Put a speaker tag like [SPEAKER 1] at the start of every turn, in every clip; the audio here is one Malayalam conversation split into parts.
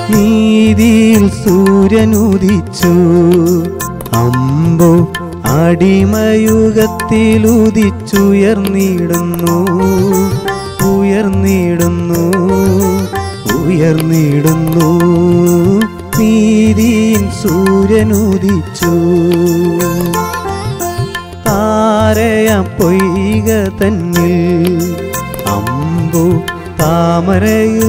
[SPEAKER 1] നീതിയിൽ സൂര്യനുദിച്ചു അമ്പോ അടിമയുഗത്തിലുദിച്ചുയർന്നിടുന്നു ഉയർന്നിടുന്നു ഉയർന്നിടുന്നു നീതിയിൽ സൂര്യനുദിച്ചു താരയാം പൊയ്ക തന്നിൽ അമ്പു താമരയിൽ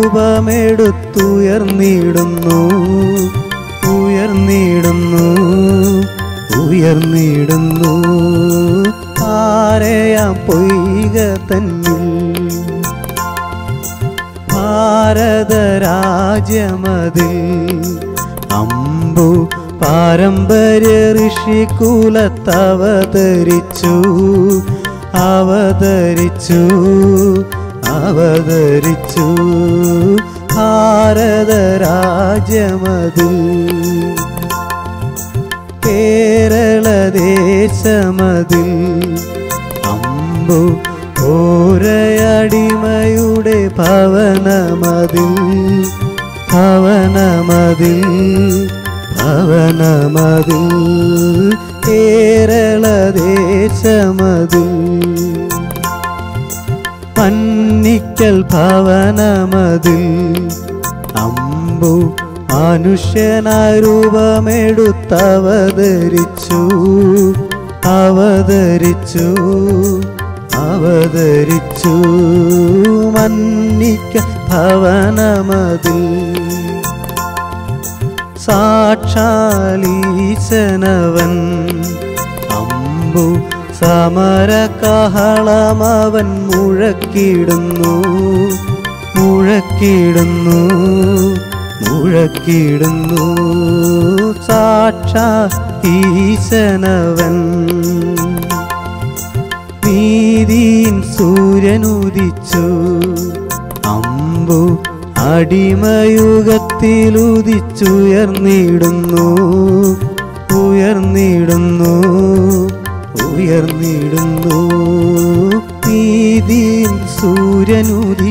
[SPEAKER 1] രൂപമെടുത്തുയർന്നിടുന്നു ഉയർന്നിടുന്നു ഉയർന്നിടുന്നു താരയാം പൊയ്ക തന്നിൽ ഭാരതരാജ്യമതിൽ അമ്പു പാരമ്പര്യ ഋഷികുലത്തവതരിച്ചു അവതരിച്ചു അവതരിച്ചു ഭാരതരാജ്യമതിൽ കേരളദേശമതിൽ അമ്പു ഓരയടിമയുടെ ഭവനമതിൽ ഭവനമതിൽ ഭവനമതിൽ കേരളദേശമതിൽ പന്നിക്കൽ ഭവനമതിൽ അമ്പു മനുഷ്യനായി രൂപമെടുത്തവതരിച്ചു അവതരിച്ചു അവതരിച്ചു മന്നിക്ക ഭവനമതിൽ സാക്ഷാലീശനവൻ അമ്പു സമരകഹളമവൻ മുഴക്കിടുന്നു മുഴക്കിടുന്നു മുഴക്കിടുന്നു സാക്ഷാ ഈശനവൻ നീതിൻ സൂര്യനുദിച്ചു അമ്പു അടിമയുഗത്തിലുദിച്ചുയർന്നിടുന്നു ഉയർന്നിടുന്നു ഉയർന്നിടുന്നു നീതിൻ സൂര്യനുദിച്ചു